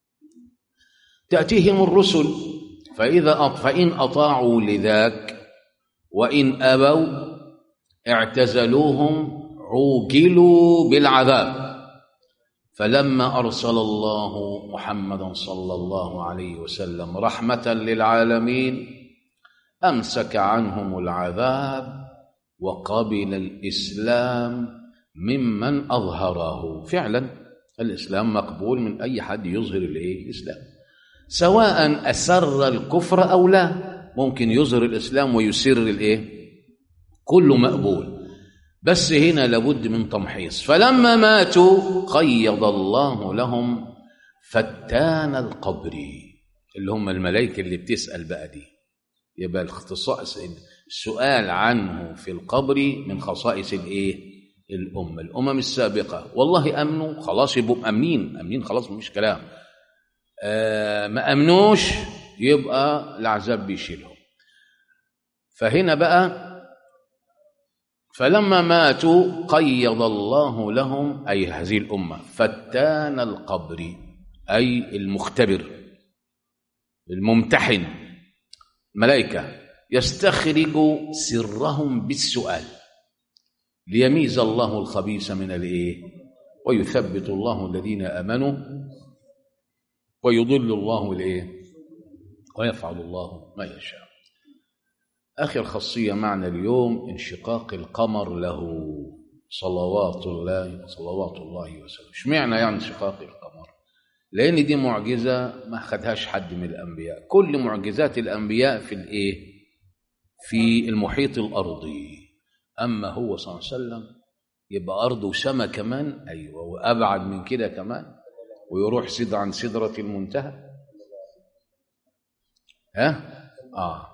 تاتيهم الرسل فاذا فان اطاعوا لذاك وان ابوا اعتزلوهم عوجلوا بالعذاب فلما ارسل الله محمدا صلى الله عليه وسلم رحمه للعالمين امسك عنهم العذاب وقبل الاسلام ممن اظهره فعلا الاسلام مقبول من اي حد يظهر الايه الاسلام سواء اسر الكفر او لا ممكن يظهر الاسلام ويسر الايه كله مقبول بس هنا لابد من تمحيص فلما ماتوا قيض الله لهم فتان القبر اللي هم الملائكة اللي بتسأل بقى دي يبقى الاختصاص السؤال عنه في القبر من خصائص الايه الأمة الأمم السابقة والله أمنوا خلاص يبقوا أمنين أمنين خلاص مش كلام آه ما أمنوش يبقى العذاب بيشيلهم فهنا بقى فلما ماتوا قيض الله لهم أي هذه الأمة فتان القبر أي المختبر الممتحن ملائكة يستخرج سرهم بالسؤال ليميز الله الخبيث من الايه ويثبت الله الذين امنوا ويضل الله الايه ويفعل الله ما يشاء اخر خاصيه معنا اليوم انشقاق القمر له صلوات الله صلوات الله وسلامه اشمعنى يعني انشقاق القمر لان دي معجزه ما خدهاش حد من الانبياء كل معجزات الانبياء في الايه في المحيط الارضي اما هو صلى الله عليه وسلم يبقى ارض وسماء كمان ايوه وابعد من كده كمان ويروح سد عن سدره المنتهى ها اه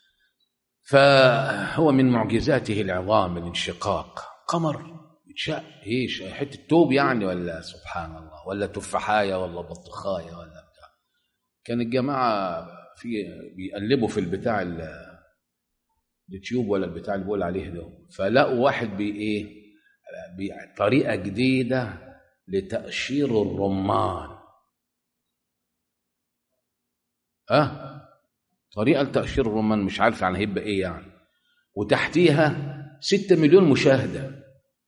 فهو من معجزاته العظام الانشقاق قمر يتشق ايش حته توب يعني ولا سبحان الله ولا تفاحايه ولا بطخايه ولا بتاع كان الجماعه في بيقلبوا في البتاع اليوتيوب ولا البتاع اللي بقول عليه ده فلقوا واحد بي ايه بطريقه جديده لتقشير الرمان ها أه؟ طريقة لتقشير الرمان مش عارف يعني هيبقى ايه يعني وتحتيها ستة مليون مشاهدة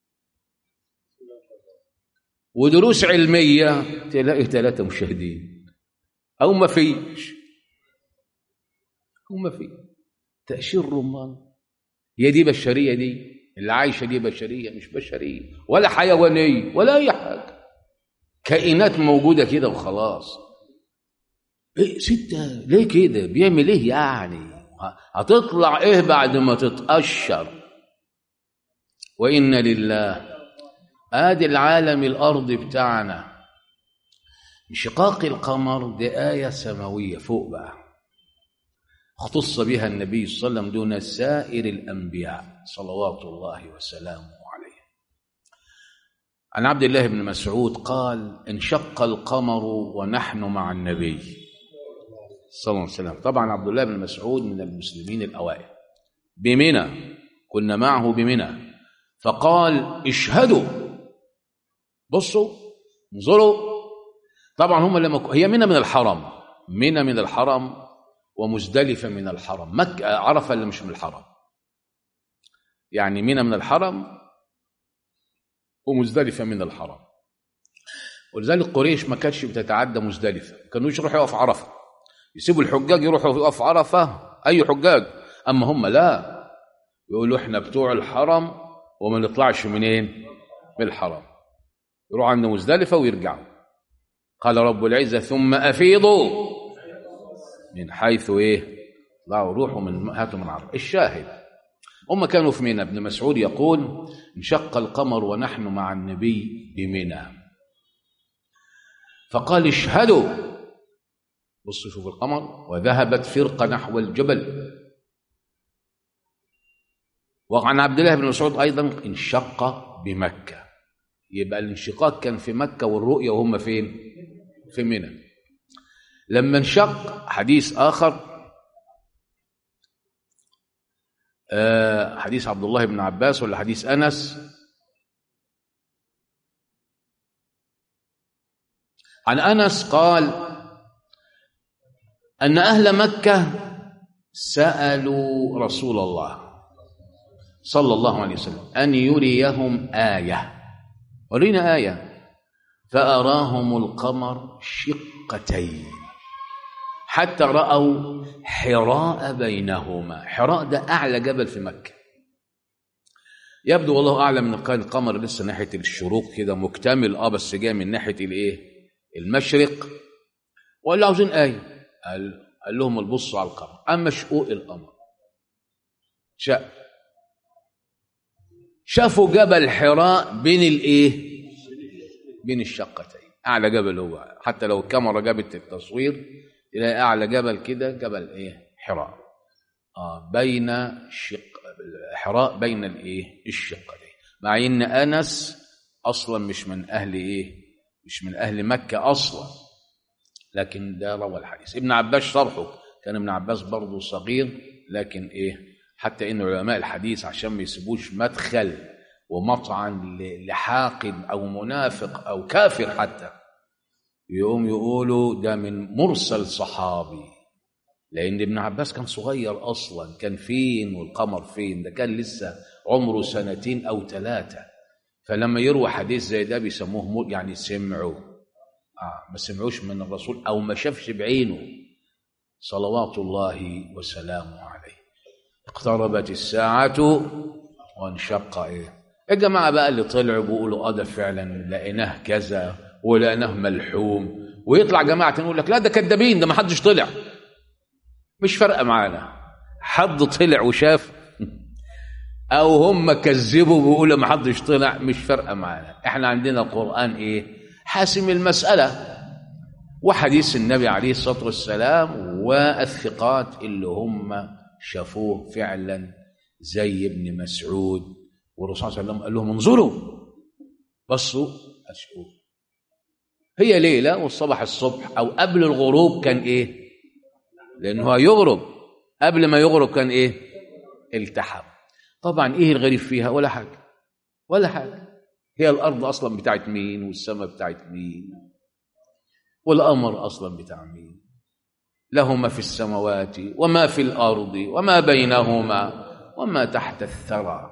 ودروس علمية تلاقي ثلاثة مشاهدين أو ما فيش أو ما في تقشير الرمان هي دي بشرية دي اللي عايشة دي بشرية مش بشرية ولا حيوانية ولا أي حاجة كائنات موجودة كده وخلاص إيه ستة ليه كده بيعمل ايه يعني هتطلع ايه بعد ما تتقشر وإن لله آدي العالم الأرض بتاعنا انشقاق القمر دي آية سماوية فوق بقى اختص بها النبي صلى الله عليه وسلم دون سائر الأنبياء صلوات الله وسلامه عليه عن عبد الله بن مسعود قال انشق القمر ونحن مع النبي صلى الله عليه وسلم طبعا عبد الله بن مسعود من المسلمين الأوائل بمنى كنا معه بمنى فقال اشهدوا بصوا انظروا طبعا هم لما هي منى من الحرم منى من الحرم ومزدلفة من الحرم مكة عرفة اللي مش من الحرم يعني منى من الحرم ومزدلفة من الحرم ولذلك قريش ما كانتش بتتعدى مزدلفة ما كانوش يروحوا يقفوا عرفة يسيبوا الحجاج يروحوا يقفوا عرفة أي حجاج أما هم لا يقولوا احنا بتوع الحرم وما نطلعش منين من الحرم يروحوا عند مزدلفة ويرجعوا قال رب العزة ثم أفيضوا من حيث ايه ضعوا روحوا من هاتوا من عرب الشاهد هم كانوا في منى ابن مسعود يقول انشق القمر ونحن مع النبي بمنى فقال اشهدوا بصوا شوفوا القمر وذهبت فرقة نحو الجبل وعن عبد الله بن مسعود أيضا انشق بمكة يبقى الانشقاق كان في مكة والرؤية وهم فين في منى لما انشق حديث آخر آه حديث عبد الله بن عباس ولا حديث أنس عن أنس قال أن أهل مكة سألوا رسول الله صلى الله عليه وسلم أن يريهم آية ورينا آية فأراهم القمر شقتين حتى رأوا حراء بينهما حراء ده أعلى جبل في مكة يبدو والله أعلم أن كان القمر لسه ناحية الشروق كده مكتمل أه بس جاي من ناحية الإيه المشرق ولا عاوزين آية قال, قال لهم البصوا على القمر أما شقوق القمر شاء شافوا جبل حراء بين الإيه بين الشقتين أعلى جبل هو حتى لو الكاميرا جابت التصوير تلاقي اعلى جبل كده جبل ايه حراء اه بين شق حراء بين الايه الشقتين مع ان انس اصلا مش من اهل ايه مش من اهل مكه اصلا لكن ده روى الحديث ابن عباس شرحه كان ابن عباس برضه صغير لكن ايه حتى ان علماء الحديث عشان ما يسيبوش مدخل ومطعن لحاقد او منافق او كافر حتى يقوم يقولوا ده من مرسل صحابي لأن ابن عباس كان صغير أصلا كان فين والقمر فين ده كان لسه عمره سنتين أو ثلاثة فلما يروى حديث زي ده بيسموه يعني سمعوا آه ما سمعوش من الرسول أو ما شافش بعينه صلوات الله وسلامه عليه اقتربت الساعة وانشق ايه الجماعة بقى اللي طلعوا بيقولوا اه ده فعلا لقيناه كذا ولقيناه ملحوم ويطلع جماعة يقول لك لا ده كدابين ده ما حدش طلع مش فارقة معانا حد طلع وشاف او هم كذبوا وبيقولوا ما حدش طلع مش فارقة معانا احنا عندنا القرآن ايه حاسم المسألة وحديث النبي عليه الصلاة والسلام والثقات اللي هم شافوه فعلا زي ابن مسعود والرسول صلى الله عليه وسلم قال لهم انظروا بصوا أشوفوا هي ليلة والصبح الصبح أو قبل الغروب كان إيه لأنه يغرب قبل ما يغرب كان إيه التحم طبعا إيه الغريب فيها ولا حاجة ولا حاجة هي الأرض أصلا بتاعت مين والسماء بتاعت مين والقمر أصلا بتاع مين له ما في السماوات وما في الارض وما بينهما وما تحت الثرى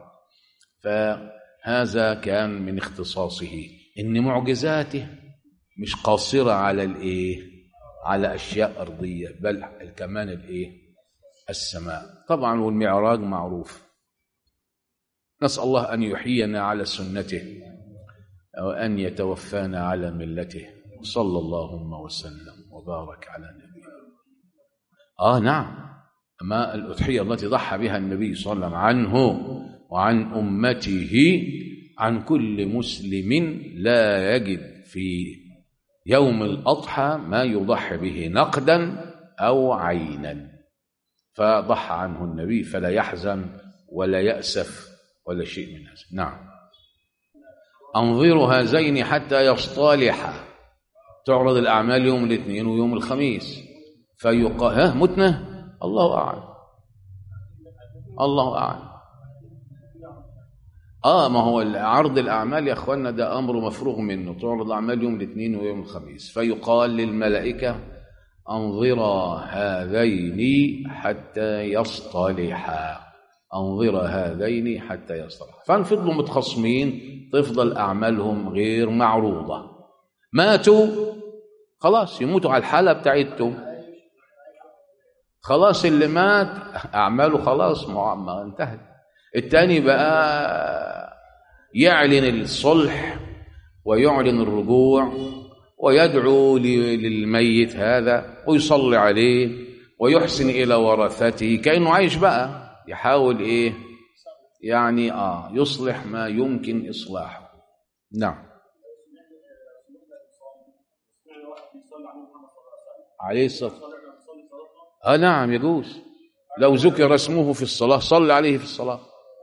فهذا كان من اختصاصه ان معجزاته مش قاصره على الايه على اشياء ارضيه بل كمان الايه السماء طبعا والمعراج معروف نسال الله ان يحيينا على سنته وان يتوفانا على ملته صلى اللهم وسلم وبارك على نبينا اه نعم ما الأضحية التي ضحى بها النبي صلى الله عليه وسلم عنه وعن أمته عن كل مسلم لا يجد في يوم الأضحى ما يضحي به نقدا أو عينا فضحى عنه النبي فلا يحزن ولا يأسف ولا شيء من هذا نعم أنظر هذين حتى يصطلحا تعرض الأعمال يوم الاثنين ويوم الخميس فيقال ها متنا الله أعلم الله أعلم آه ما هو عرض الأعمال يا أخوانا ده أمر مفروغ منه تعرض الأعمال يوم الاثنين ويوم الخميس فيقال للملائكة أنظرا هذين حتى يصطلحا أنظر هذين حتى يصطلحا فانفضلوا متخصمين تفضل أعمالهم غير معروضة ماتوا خلاص يموتوا على الحالة بتاعتهم خلاص اللي مات أعماله خلاص ما انتهت التاني بقى يعلن الصلح ويعلن الرجوع ويدعو للميت هذا ويصلي عليه ويحسن إلى ورثته كأنه عايش بقى يحاول إيه يعني آه يصلح ما يمكن إصلاحه نعم عليه الصلاة آه نعم يجوز لو ذكر اسمه في الصلاة صل عليه في الصلاة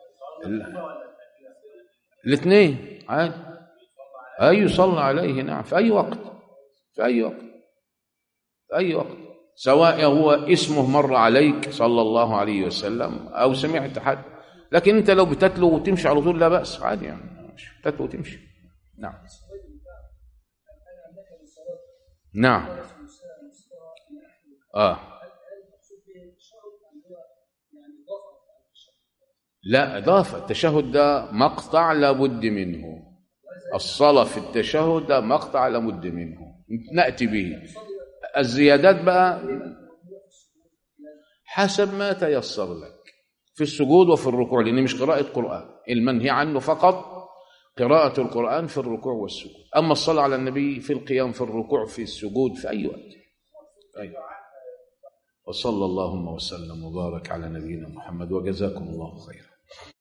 الاثنين عادي أي صلى عليه نعم في أي وقت في أي وقت في أي وقت سواء هو اسمه مر عليك صلى الله عليه وسلم أو سمعت حد لكن أنت لو بتتلو وتمشي على طول لا بأس عادي يعني تتلو وتمشي نعم نعم آه لا إضافة التشهد ده مقطع لابد منه الصلاة في التشهد ده مقطع لابد منه نأتي به الزيادات بقى حسب ما تيسر لك في السجود وفي الركوع لأن مش قراءة قرآن المنهي عنه فقط قراءة القرآن في الركوع والسجود أما الصلاة على النبي في القيام في الركوع في السجود في أي وقت أي وصلى اللهم وسلم وبارك على نبينا محمد وجزاكم الله خيرا